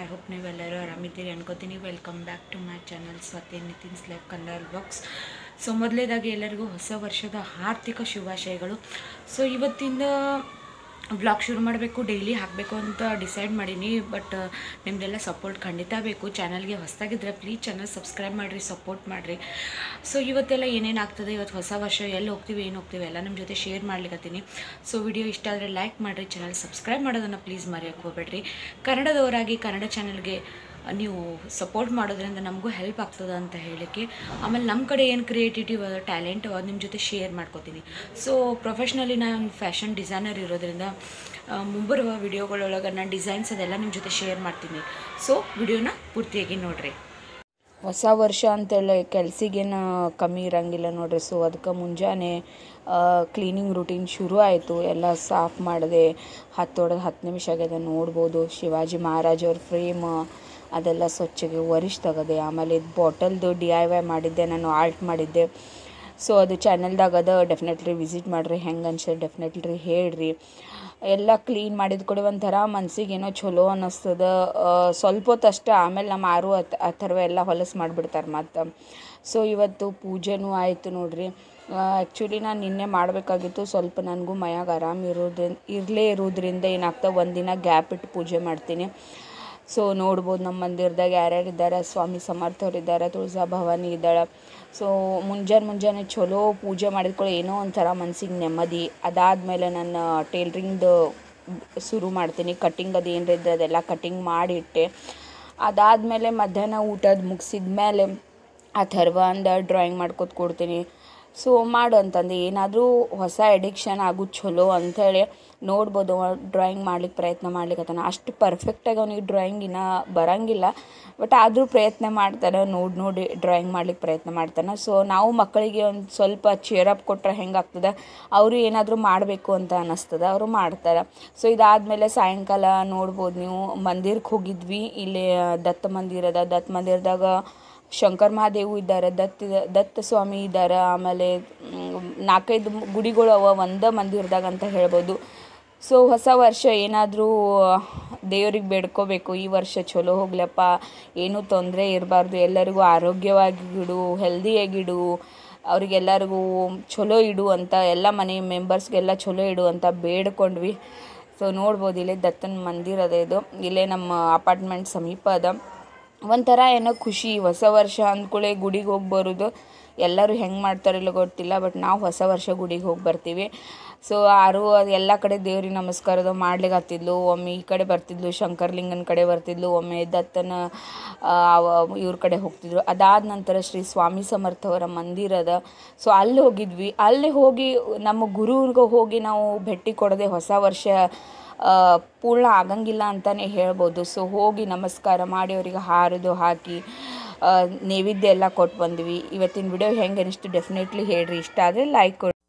I hope ನೀವೆಲ್ಲರೂ ಆರಾಮಿದ್ದೀರಿ ಅನ್ಕೋತೀನಿ welcome back to my channel Swathi Nitin's life colour box so ಮೊದಲೇದಾಗಿ ಎಲ್ಲರಿಗೂ ಹೊಸ ವರ್ಷದ ಆರ್ಥಿಕ ಶುಭಾಶಯಗಳು ಸೊ ಇವತ್ತಿಂದ ಬ್ಲಾಗ್ ಶುರು ಮಾಡಬೇಕು ಡೈಲಿ ಹಾಕಬೇಕು ಅಂತ ಡಿಸೈಡ್ ಮಾಡೀನಿ ಬಟ್ ನಿಮ್ಮದೆಲ್ಲ ಸಪೋರ್ಟ್ ಖಂಡಿತ ಬೇಕು ಚಾನಲ್ಗೆ ಹೊಸದಾಗಿದ್ದರೆ ಪ್ಲೀಸ್ ಚಾನಲ್ ಸಬ್ಸ್ಕ್ರೈಬ್ ಮಾಡಿರಿ ಸಪೋರ್ಟ್ ಮಾಡಿರಿ ಸೊ ಇವತ್ತೆಲ್ಲ ಏನೇನು ಆಗ್ತದೆ ಇವತ್ತು ಹೊಸ ವರ್ಷ ಎಲ್ಲಿ ಹೋಗ್ತೀವಿ ಏನು ಹೋಗ್ತೀವಿ ಎಲ್ಲ ನಿಮ್ಮ ಜೊತೆ ಶೇರ್ ಮಾಡ್ಲಿಕ್ಕತ್ತೀನಿ ಸೊ ವಿಡಿಯೋ ಇಷ್ಟ ಆದರೆ ಲೈಕ್ ಮಾಡಿರಿ ಚಾನಲ್ ಸಬ್ಸ್ಕ್ರೈಬ್ ಮಾಡೋದನ್ನು ಪ್ಲೀಸ್ ಮರೆಯೋಕ್ಕೆ ಹೋಗ್ಬೇಡ್ರಿ ಕನ್ನಡದವರಾಗಿ ಕನ್ನಡ ಚಾನಲ್ಗೆ ನೀವು ಸಪೋರ್ಟ್ ಮಾಡೋದ್ರಿಂದ ನಮಗೂ ಹೆಲ್ಪ್ ಆಗ್ತದೆ ಅಂತ ಹೇಳಕ್ಕೆ ಆಮೇಲೆ ನಮ್ಮ ಕಡೆ ಏನು ಕ್ರಿಯೇಟಿವಿಟಿ ಟ್ಯಾಲೆಂಟ್ ಅದು ನಿಮ್ಮ ಜೊತೆ ಶೇರ್ ಮಾಡ್ಕೋತೀನಿ ಸೊ ಪ್ರೊಫೆಷ್ನಲಿ ನಾನು ಫ್ಯಾಷನ್ ಡಿಸೈನರ್ ಇರೋದ್ರಿಂದ ಆ, ಮುಂಬರುವ ವಿಡಿಯೋಗಳೊಳಗೆ ನಾನು ಡಿಸೈನ್ಸ್ ಅದೆಲ್ಲ ನಿಮ್ಮ ಜೊತೆ ಶೇರ್ ಮಾಡ್ತೀನಿ ಸೊ ವಿಡಿಯೋನ ಪೂರ್ತಿಯಾಗಿ ನೋಡಿರಿ ಹೊಸ ವರ್ಷ ಅಂತೇಳಿ ಕೆಲ್ಸಿಗೇನು ಕಮ್ಮಿ ಇರಂಗಿಲ್ಲ ನೋಡ್ರಿ ಸೊ ಅದಕ್ಕೆ ಮುಂಜಾನೆ ಕ್ಲೀನಿಂಗ್ ರೂಟೀನ್ ಶುರು ಆಯಿತು ಎಲ್ಲ ಸಾಫ್ ಮಾಡಿದೆ ಹತ್ತೊಡೆದು ಹತ್ತು ನಿಮಿಷ ಆಗ್ಯದ ನೋಡ್ಬೋದು ಶಿವಾಜಿ ಮಹಾರಾಜ್ ಅವ್ರ ಫ್ರೇಮ್ ಅದೆಲ್ಲ ಸ್ವಚ್ಛಗೆ ಒರಿಶ್ ತೆಗದೆ ಆಮೇಲೆ ಇದು ಬಾಟಲ್ದು ಡಿ ಐ ವೈ ಮಾಡಿದ್ದೆ ನಾನು ಆಲ್ಟ್ ಮಾಡಿದ್ದೆ ಸೊ ಅದು ಚಾನಲ್ದಾಗ ಅದ ಡೆಫಿನೆಟ್ಲಿ ವಿಸಿಟ್ ಮಾಡಿರಿ ಹೆಂಗೆ ಅನ್ಸರ್ ಡೆಫಿನೆಟ್ಲಿ ಹೇಳ್ರಿ ಎಲ್ಲ ಕ್ಲೀನ್ ಮಾಡಿದ ಕೂಡ ಒಂಥರ ಮನ್ಸಿಗೆ ಏನೋ ಚಲೋ ಅನ್ನಿಸ್ತದ ಆ, ಸ್ವಲ್ಪ ಹೊತ್ತು ಅಷ್ಟೇ ಆಮೇಲೆ ನಮ್ಮ ಆರು ಅತ್ ಅಥರ್ವ ಎಲ್ಲ ಹೊಲಸು ಮಾಡಿಬಿಡ್ತಾರೆ ಮತ್ತು ಸೊ ಇವತ್ತು ಪೂಜೆನೂ ಆಯಿತು ನೋಡ್ರಿ ಆ್ಯಕ್ಚುಲಿ ನಾನು ನಿನ್ನೆ ಮಾಡಬೇಕಾಗಿತ್ತು ಸ್ವಲ್ಪ ನನಗೂ ಮೈಯಾಗ ಆರಾಮ ಇರೋದ್ರಿಂದ ಇರಲೇ ಇರೋದ್ರಿಂದ ಏನಾಗ್ತದೆ ಒಂದಿನ ಗ್ಯಾಪ್ ಇಟ್ಟು ಪೂಜೆ ಮಾಡ್ತೀನಿ ಸೊ ನೋಡ್ಬೋದು ನಮ್ಮ ಮಂದಿರದಾಗ ಯಾರ್ಯಾರು ಇದ್ದಾರೆ ಸ್ವಾಮಿ ಸಮರ್ಥವ್ರು ಇದ್ದಾರೆ ತುಳಜಾ ಭವಾನಿ ಇದ್ದಾಳೆ ಸೊ ಮುಂಜಾನೆ ಮುಂಜಾನೆ ಚಲೋ ಪೂಜೆ ಮಾಡಿದ್ಕೊಳ್ಳಿ ಏನೋ ಒಂಥರ ಮನ್ಸಿಗೆ ನೆಮ್ಮದಿ ಅದಾದಮೇಲೆ ನನ್ನ ಟೇಲ್ರಿಂಗ್ದು ಶುರು ಮಾಡ್ತೀನಿ ಕಟ್ಟಿಂಗ್ ಅದು ಏನ್ರ ಇದ್ರೆ ಅದೆಲ್ಲ ಕಟ್ಟಿಂಗ್ ಮಾಡಿಟ್ಟೆ ಅದಾದಮೇಲೆ ಮಧ್ಯಾಹ್ನ ಊಟದ ಮುಗಿಸಿದ ಮೇಲೆ ಅಥರ್ವ ಅಂದ ಡ್ರಾಯಿಂಗ್ ಮಾಡ್ಕೊತ ಕೊಡ್ತೀನಿ ಸೊ ಮಾಡು ಅಂತಂದು ಏನಾದರೂ ಹೊಸ ಎಡಿಕ್ಷನ್ ಆಗೋದು ಚಲೋ ಅಂಥೇಳಿ ನೋಡ್ಬೋದು ಡ್ರಾಯಿಂಗ್ ಮಾಡ್ಲಿಕ್ಕೆ ಪ್ರಯತ್ನ ಮಾಡ್ಲಿಕ್ಕತ್ತಾನ ಅಷ್ಟು ಪರ್ಫೆಕ್ಟಾಗಿ ಅವನಿಗೆ ಡ್ರಾಯಿಂಗ್ ಇನ್ನೂ ಬರಂಗಿಲ್ಲ ಬಟ್ ಆದರೂ ಪ್ರಯತ್ನ ಮಾಡ್ತಾನೆ ನೋಡಿ ನೋಡಿ ಡ್ರಾಯಿಂಗ್ ಮಾಡ್ಲಿಕ್ಕೆ ಪ್ರಯತ್ನ ಮಾಡ್ತಾನೆ ಸೊ ನಾವು ಮಕ್ಕಳಿಗೆ ಒಂದು ಸ್ವಲ್ಪ ಚೇರಪ್ ಕೊಟ್ಟರೆ ಹೆಂಗಾಗ್ತದೆ ಅವರು ಏನಾದರೂ ಮಾಡಬೇಕು ಅಂತ ಅನ್ನಿಸ್ತದೆ ಅವರು ಮಾಡ್ತಾರೆ ಸೊ ಇದಾದಮೇಲೆ ಸಾಯಂಕಾಲ ನೋಡ್ಬೋದು ನೀವು ಮಂದಿರಕ್ಕೆ ಹೋಗಿದ್ವಿ ಇಲ್ಲಿ ದತ್ತ ಮಂದಿರದ ದತ್ತ ಮಂದಿರದಾಗ ಶಂಕರ್ ಮಹಾದೇವು ಇದ್ದಾರೆ ದತ್ತ ದತ್ತ ಸ್ವಾಮಿ ಇದ್ದಾರೆ ಆಮೇಲೆ ಮ್, ನಾಲ್ಕೈದು ಗುಡಿಗಳು ಅವ ಒಂದೇ ಮಂದಿರದಾಗ ಅಂತ ಹೇಳ್ಬೋದು ಸೊ ಹೊಸ ವರ್ಷ ಏನಾದರೂ ದೇವ್ರಿಗೆ ಬೇಡ್ಕೋಬೇಕು ಈ ವರ್ಷ ಚಲೋ ಹೋಗ್ಲಪ್ಪ ಏನೂ ತೊಂದರೆ ಇರಬಾರ್ದು ಎಲ್ಲರಿಗೂ ಆರೋಗ್ಯವಾಗಿಡು ಹೆಲ್ದಿಯಾಗಿಡು ಅವ್ರಿಗೆಲ್ಲರಿಗೂ ಚಲೋ ಇಡು ಅಂತ ಎಲ್ಲ ಮನೆ ಮೆಂಬರ್ಸ್ಗೆಲ್ಲ ಚಲೋ ಇಡು ಅಂತ ಬೇಡ್ಕೊಂಡ್ವಿ ಸೊ ನೋಡ್ಬೋದು ಇಲ್ಲೇ ದತ್ತನ ಮಂದಿರ ಅದ ಇದು ಇಲ್ಲೇ ನಮ್ಮ ಅಪಾರ್ಟ್ಮೆಂಟ್ ಸಮೀಪ ಅದ ಒಂಥರ ಏನೋ ಖುಷಿ ಹೊಸ ವರ್ಷ ಅಂದ್ಕೊಳ್ಳೆ ಗುಡಿಗೆ ಹೋಗಿ ಬರೋದು ಎಲ್ಲರೂ ಹೆಂಗೆ ಮಾಡ್ತಾರಿಲ್ಲ ಗೊತ್ತಿಲ್ಲ ಬಟ್ ನಾವು ಹೊಸ ವರ್ಷ ಗುಡಿಗೆ ಹೋಗಿ ಬರ್ತೀವಿ ಸೊ ಆರು ಅದು ಎಲ್ಲ ಕಡೆ ದೇವ್ರಿಗೆ ನಮಸ್ಕಾರದ ಮಾಡ್ಲಿಕ್ಕೆ ಹತ್ತಿದ್ಲು ಒಮ್ಮೆ ಈ ಕಡೆ ಬರ್ತಿದ್ಲು ಶಂಕರ್ಲಿಂಗನ ಕಡೆ ಬರ್ತಿದ್ಲು ಒಮ್ಮೆ ದತ್ತನ ಆ, ಅವ- ಇವ್ರ ಕಡೆ ಹೋಗ್ತಿದ್ರು ಅದಾದ ನಂತರ ಶ್ರೀ ಸ್ವಾಮಿ ಸಮರ್ಥ ಅವರ ಮಂದಿರ ಅದ ಸೊ ಅಲ್ಲಿ ಹೋಗಿದ್ವಿ ಅಲ್ಲಿ ಹೋಗಿ ನಮ್ಮ ಗುರುವಿಗೆ ಹೋಗಿ ನಾವು ಭೇಟಿ ಕೊಡದೆ ಹೊಸ ವರ್ಷ ಆ, ಪೂರ್ಣ ಆಗಂಗಿಲ್ಲ ಅಂತಲೇ ಹೇಳ್ಬೋದು ಸೊ ಹೋಗಿ ನಮಸ್ಕಾರ ಮಾಡಿ ಅವರಿಗೆ ಹಾರದು ಹಾಕಿ ಆ, ನೈವೇದ್ಯ ಎಲ್ಲ ಕೊಟ್ಟು ಬಂದ್ವಿ ಇವತ್ತಿನ ವಿಡಿಯೋ ಹೆಂಗೆ ಅನಿಸ್ತು ಡೆಫಿನೆಟ್ಲಿ ಹೇಳ್ರಿ ಇಷ್ಟ ಆದರೆ ಲೈಕ್ ಕೊಡಿ